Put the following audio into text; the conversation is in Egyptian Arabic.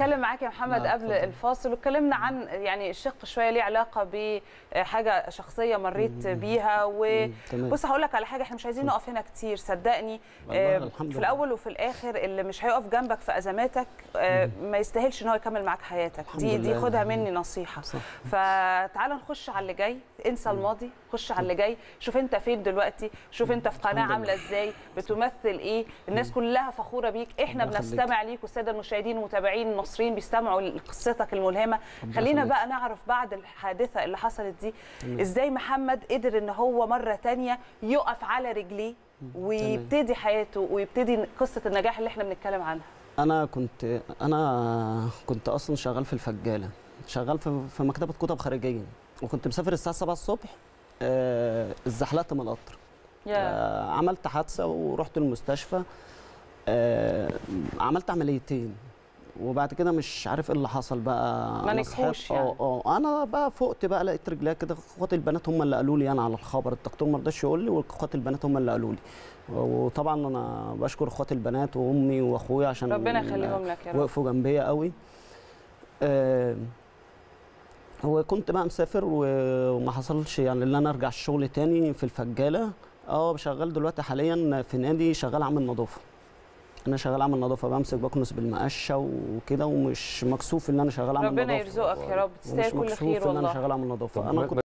بتكلم معاك يا محمد لا، قبل اتفضل. الفاصل واتكلمنا عن يعني الشق شويه ليه علاقه بحاجه شخصيه مريت بيها تمام. وبص هقول لك على حاجه احنا مش عايزين نقف هنا كتير صدقني والله آه، الحمد في لله. الاول وفي الاخر اللي مش هيقف جنبك في ازماتك آه، ما يستاهلش ان هو يكمل معاك حياتك الحمد دي دي لله. خدها مني نصيحه صح. فتعال نخش على اللي جاي انسى الماضي خش على اللي جاي شوف انت فين دلوقتي شوف انت في قناه الحمد عامله ازاي بتمثل ايه الناس كلها فخوره بيك احنا الله يخليك. بنستمع ليك والساده المشاهدين والمتابعين المصريين بيستمعوا لقصتك الملهمه خلينا يخليك. بقى نعرف بعد الحادثه اللي حصلت دي ازاي محمد قدر ان هو مره تانية يقف على رجليه ويبتدي حياته ويبتدي قصه النجاح اللي احنا بنتكلم عنها انا كنت انا كنت اصلا شغال في الفجاله شغال في في مكتبه كتب خارجيه وكنت مسافر الساعه 7 الصبح آه، اتزحلقت من القطر آه، عملت حادثه ورحت المستشفى آه، عملت عمليتين وبعد كده مش عارف ايه اللي حصل بقى ما أنا نجحوش صحيت- يعني. اه اه انا بقى فقت بقى لقيت رجليا كده اخواتي البنات هم اللي قالوا لي انا على الخبر الدكتور ما رضاش يقول لي واخواتي البنات هم اللي قالوا لي وطبعا انا بشكر اخواتي البنات وامي واخويا عشان ربنا يخليهم لك يا رب وقفوا جنبيا قوي آه، وكنت بقى مسافر و- وما حصلش يعني ان انا ارجع الشغل تاني في الفجاله اه شغال دلوقتي حاليا في نادي شغال عامل نظافه انا شغال عامل نظافه بمسك بكنس بالمقشه وكده ومش مكسوف ان انا شغال عامل نظافه ربنا يرزقك يا رب تستاهل ومش كل مكسوف خير ان انا والله شغال عامل نظافه طب انا ب- كنت